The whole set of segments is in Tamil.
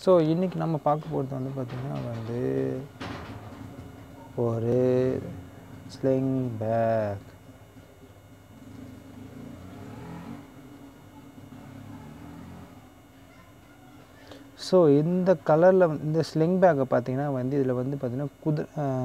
ஸோ இன்றைக்கி நம்ம பார்க்க போகிறது வந்து பார்த்திங்கன்னா வந்து ஒரு ஸ்லிங் பேக் ஸோ இந்த கலரில் இந்த ஸ்லிங் பேக்கை பார்த்தீங்கன்னா வந்து இதில் வந்து பார்த்திங்கன்னா குதிரை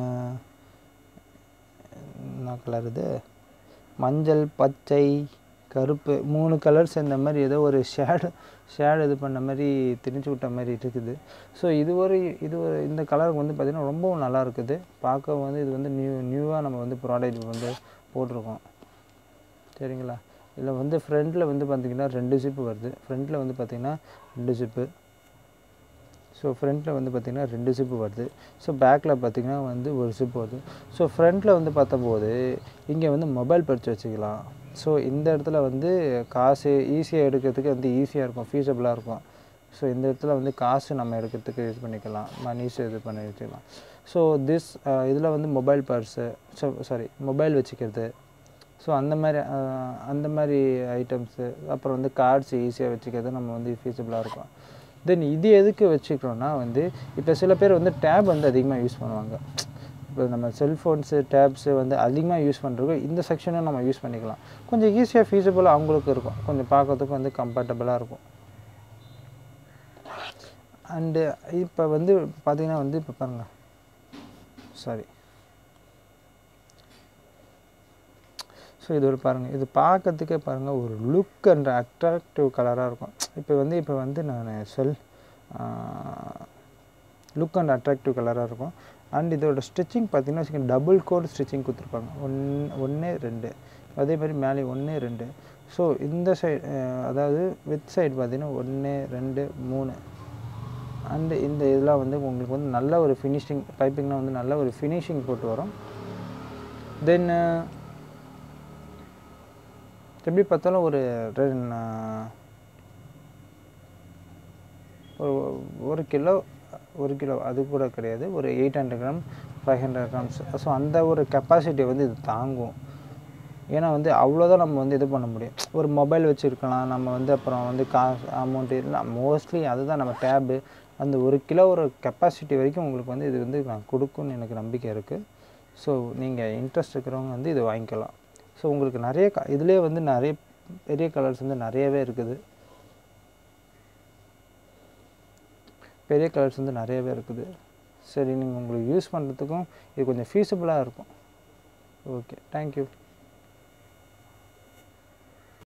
என்ன கலர் இது மஞ்சள் பச்சை கருப்பு மூணு கலர் சேர்ந்த மாதிரி ஏதோ ஒரு ஷேடு ஷேடு இது பண்ண மாதிரி திணிச்சு விட்ட மாதிரி இருக்குது ஸோ இது ஒரு இது ஒரு இந்த கலருக்கு வந்து பார்த்திங்கன்னா ரொம்பவும் நல்லா இருக்குது பார்க்க வந்து இது வந்து நியூ நியூவாக நம்ம வந்து ப்ராடக்ட் வந்து போட்டிருக்கோம் சரிங்களா இதில் வந்து ஃப்ரண்ட்டில் வந்து பார்த்திங்கன்னா ரெண்டு ஜிப்பு வருது ஃப்ரண்ட்டில் வந்து பார்த்திங்கன்னா ரெண்டு ஜிப்பு ஸோ ஃப்ரண்ட்டில் வந்து பார்த்திங்கன்னா ரெண்டு ஜிப்பு வருது ஸோ பேக்கில் பார்த்திங்கன்னா வந்து ஒரு ஜிப் வருது ஸோ ஃப்ரண்ட்டில் வந்து பார்த்தபோது இங்கே வந்து மொபைல் பர்ஸ் வச்சுக்கலாம் ஸோ இந்த இடத்துல வந்து காசு ஈஸியாக எடுக்கிறதுக்கு வந்து ஈஸியாக இருக்கும் ஃபீஸபிளாக இருக்கும் ஸோ இந்த இடத்துல வந்து காசு நம்ம எடுக்கிறதுக்கு யூஸ் பண்ணிக்கலாம் மணிஸ் இது பண்ணி வச்சுக்கலாம் ஸோ திஸ் இதில் வந்து mobile purse so sorry mobile வச்சுக்கிறது ஸோ அந்த மாதிரி அந்த மாதிரி ஐட்டம்ஸு அப்புறம் வந்து கார்ட்ஸ் ஈஸியாக வச்சுக்கிறது நம்ம வந்து ஃபீஸபிளாக இருக்கும் தென் இது எதுக்கு வச்சுக்கிறோன்னா வந்து இப்போ சில பேர் வந்து டேப் வந்து அதிகமாக யூஸ் பண்ணுவாங்க இப்போ நம்ம செல்ஃபோன்ஸு டேப்ஸு வந்து அதிகமாக யூஸ் பண்ணுறதுக்கு இந்த செக்ஷனும் நம்ம யூஸ் பண்ணிக்கலாம் கொஞ்சம் ஈஸியாக ஃபீஸபிளாக அவங்களுக்கு இருக்கும் கொஞ்சம் பார்க்கறதுக்கு வந்து கம்ஃபர்டபுளாக இருக்கும் அண்டு இப்போ வந்து பார்த்திங்கன்னா வந்து இப்போ பாருங்கள் சாரி ஸோ இது ஒரு பாருங்கள் இது பார்க்கறதுக்கே பாருங்கள் ஒரு லுக் அண்ட் அட்ராக்டிவ் கலராக இருக்கும் இப்போ வந்து இப்போ வந்து நான் செல் லுக் அண்ட் அட்ராக்டிவ் கலராக இருக்கும் அண்ட் இதோட ஸ்டிச்சிங் பார்த்தீங்கன்னா வச்சுக்கோங்க டபுள் கோட் ஸ்டிச்சிங் கொடுத்துருப்பாங்க ஒன் ஒன்று ரெண்டு அதே மாதிரி மேலே ஒன்று ரெண்டு ஸோ இந்த சைடு அதாவது வித் சைடு பார்த்தீங்கன்னா ஒன்று ரெண்டு மூணு அண்டு இந்த இதெல்லாம் வந்து உங்களுக்கு வந்து நல்ல ஒரு ஃபினிஷிங் பைப்பிங்லாம் வந்து நல்ல ஒரு ஃபினிஷிங் போட்டு வரும் தென் எப்படி பார்த்தாலும் ஒரு ஒரு ஒரு கிலோ ஒரு கிலோ அது கூட கிடையாது ஒரு eight hundred gram five hundred grams so அந்த ஒரு கெப்பாசிட்டி வந்து இது தாங்கும் ஏன்னா வந்து அவ்வளோதான் நம்ம வந்து இது பண்ண முடியும் ஒரு மொபைல் வச்சுருக்கலாம் நம்ம வந்து அப்புறம் வந்து காசு அமௌண்ட்டு இல்லை மோஸ்ட்லி அதுதான் நம்ம டேபு அந்த ஒரு கிலோ ஒரு கெப்பாசிட்டி வரைக்கும் உங்களுக்கு வந்து இது வந்து நான் கொடுக்குன்னு எனக்கு நம்பிக்கை இருக்குது ஸோ நீங்கள் இன்ட்ரெஸ்ட் இருக்கிறவங்க வந்து இது வாங்கிக்கலாம் ஸோ உங்களுக்கு நிறைய க இதுலேயே வந்து நிறைய பெரிய கலர்ஸ் வந்து நிறையவே இருக்குது பெரிய கலர்ஸ் வந்து நிறையவே இருக்குது சரி நீங்கள் உங்களுக்கு யூஸ் பண்ணுறதுக்கும் இது கொஞ்சம் ஃபீஸபிளாக இருக்கும் ஓகே தேங்க்யூ